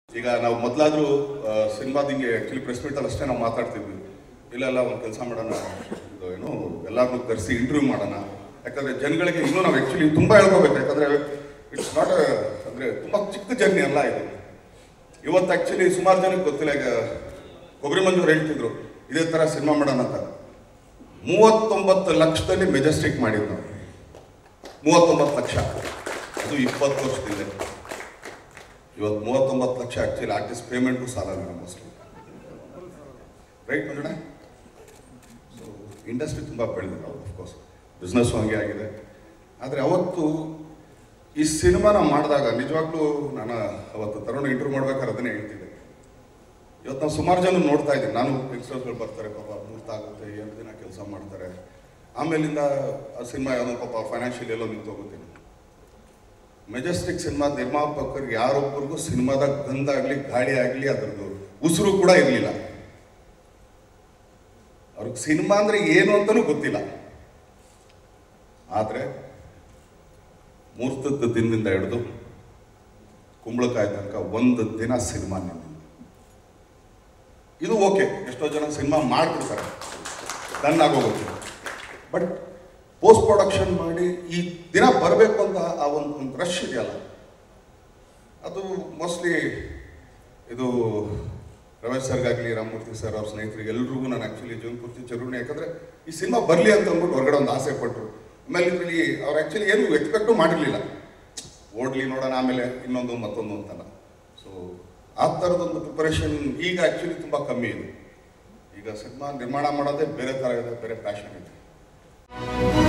ಈಗ ನಾವು ಮೊದಲಾದ್ರೂ ಸಿನಿಮಾದ ಹಿಂಗೆ ಆ್ಯಕ್ಚುಲಿ ಪ್ರೆಸ್ ಮೀಟಲ್ಲಿ ಅಷ್ಟೇ ನಾವು ಮಾತಾಡ್ತಿದ್ವಿ ಇಲ್ಲ ಇಲ್ಲ ಒಂದು ಕೆಲಸ ಮಾಡೋಣ ಇದು ಏನು ಎಲ್ಲರನ್ನೂ ಕರೆಸಿ ಇಂಟರ್ವ್ಯೂ ಮಾಡೋಣ ಯಾಕಂದ್ರೆ ಜನಗಳಿಗೆ ಇನ್ನೂ ನಾವು ಆ್ಯಕ್ಚುಲಿ ತುಂಬ ಹೇಳ್ಕೋಬೇಕು ಯಾಕಂದ್ರೆ ಇಟ್ಸ್ ನಾಟ್ ಅಂದರೆ ತುಂಬ ಚಿಕ್ಕ ಜರ್ನಿ ಅಲ್ಲ ಇದು ಇವತ್ತು ಆ್ಯಕ್ಚುಲಿ ಸುಮಾರು ಜನಕ್ಕೆ ಗೊತ್ತಿಲ್ಲ ಈಗ ಕೊಬ್ಬರಿ ಮಂಜೂರು ಹೇಳ್ತಿದ್ರು ಇದೇ ಥರ ಸಿನಿಮಾ ಮಾಡೋಣ ಅಂತ ಮೂವತ್ತೊಂಬತ್ತು ಲಕ್ಷದಲ್ಲಿ ಮೆಜೆಸ್ಟಿಕ್ ಮಾಡಿದ್ದು ನಾವು ಮೂವತ್ತೊಂಬತ್ತು ಲಕ್ಷ ಅದು ಇಪ್ಪತ್ತು ವರ್ಷದಿಂದ ಇವತ್ತು ಮೂವತ್ತೊಂಬತ್ತು ಲಕ್ಷ ಆಕ್ಚುಲಿ ಆರ್ಟಿಸ್ಟ್ ಪೇಮೆಂಟು ಸಾಲಲ್ಲ ಮೋಸ್ಟ್ಲಿ ರೈಟ್ ಮಂಜುಣ ಸೊ ಇಂಡಸ್ಟ್ರಿ ತುಂಬ ಬೆಳೆದಿದೆ ಅಫ್ಕೋರ್ಸ್ ಬಿಸ್ನೆಸ್ಸು ಹಂಗೆ ಆಗಿದೆ ಆದರೆ ಅವತ್ತು ಈ ಸಿನಿಮಾನ ಮಾಡಿದಾಗ ನಿಜವಾಗ್ಲೂ ನಾನು ಅವತ್ತು ತರುಣ ಇಂಟರ್ವ್ಯೂ ಮಾಡ್ಬೇಕಾದ್ರೆ ಅದನ್ನೇ ಹೇಳ್ತಿದ್ದೆ ಇವತ್ತು ನಾವು ಸುಮಾರು ಜನ ನೋಡ್ತಾ ಇದ್ದೀವಿ ನಾನು ಯಂಗ್ಸ್ಟರ್ಸ್ಗಳು ಬರ್ತಾರೆ ಪಾಪ ಮೂರ್ತಾಗುತ್ತೆ ಎರಡು ದಿನ ಕೆಲಸ ಮಾಡ್ತಾರೆ ಆಮೇಲಿಂದ ಆ ಸಿನಿಮಾ ಯಾವುದೋ ಪಾಪ ಫೈನಾನ್ಷಿಯಲ್ ಎಲ್ಲೋ ನಿಂತೋಗುತ್ತೆ ಮೆಜೆಸ್ಟಿಕ್ ಸಿನಿಮಾ ನಿರ್ಮಾಪಕರಿಗೆ ಯಾರೊಬ್ಬರಿಗೂ ಸಿನಿಮಾದ ಗಂಧಾಗ್ಲಿ ಗಾಳಿ ಆಗಲಿ ಅದ್ರದ್ದು ಉಸಿರು ಕೂಡ ಇರಲಿಲ್ಲ ಅವ್ರಿಗೆ ಸಿನಿಮಾ ಅಂದ್ರೆ ಏನು ಅಂತಲೂ ಗೊತ್ತಿಲ್ಲ ಆದರೆ ಮುಹೂರ್ತದ ದಿನದಿಂದ ಹಿಡಿದು ಕುಂಬಳಕಾಯಿ ತನಕ ಒಂದು ದಿನ ಸಿನಿಮಾ ನಿಂತಿಲ್ಲ ಇದು ಓಕೆ ಎಷ್ಟೋ ಜನ ಸಿನಿಮಾ ಮಾಡ್ಬಿಡ್ತಾರೆ ಡನ್ ಆಗೋಗುತ್ತೆ ಬಟ್ ಪೋಸ್ಟ್ ಪ್ರೊಡಕ್ಷನ್ ಮಾಡಿ ಈ ದಿನ ಬರಬೇಕು ಅಂತ ಆ ಒಂದು ಒಂದು ರಶ್ ಇದೆಯಲ್ಲ ಅದು ಮೋಸ್ಟ್ಲಿ ಇದು ರಮೇಶ್ ಸರ್ಗಾಗಲಿ ರಾಮಮೂರ್ತಿ ಸರ್ ಅವ್ರ ಸ್ನೇಹಿತರಿಗೆ ಎಲ್ರಿಗೂ ನಾನು ಆ್ಯಕ್ಚುಲಿ ಜೀವನ ಪೂರ್ತಿ ಚರುಣಿ ಯಾಕಂದರೆ ಈ ಸಿನಿಮಾ ಬರಲಿ ಅಂತ ಅಂದ್ಬಿಟ್ಟು ಹೊರಗಡೆ ಒಂದು ಆಸೆ ಪಟ್ಟರು ಆಮೇಲೆ ಇದರಲ್ಲಿ ಅವ್ರು ಆ್ಯಕ್ಚುಲಿ ಏನು ಎಕ್ಸ್ಪೆಕ್ಟು ಮಾಡಿರಲಿಲ್ಲ ಓಡ್ಲಿ ನೋಡೋಣ ಆಮೇಲೆ ಇನ್ನೊಂದು ಮತ್ತೊಂದು ಅಂತಲ್ಲ ಸೊ ಆ ಥರದೊಂದು ಪ್ರಿಪರೇಷನ್ ಈಗ ಆ್ಯಕ್ಚುಲಿ ತುಂಬ ಕಮ್ಮಿ ಇದೆ ಈಗ ಸಿನಿಮಾ ನಿರ್ಮಾಣ ಮಾಡೋದೇ ಬೇರೆ ಥರ ಇದೆ ಬೇರೆ ಪ್ಯಾಷನ್ ಇದೆ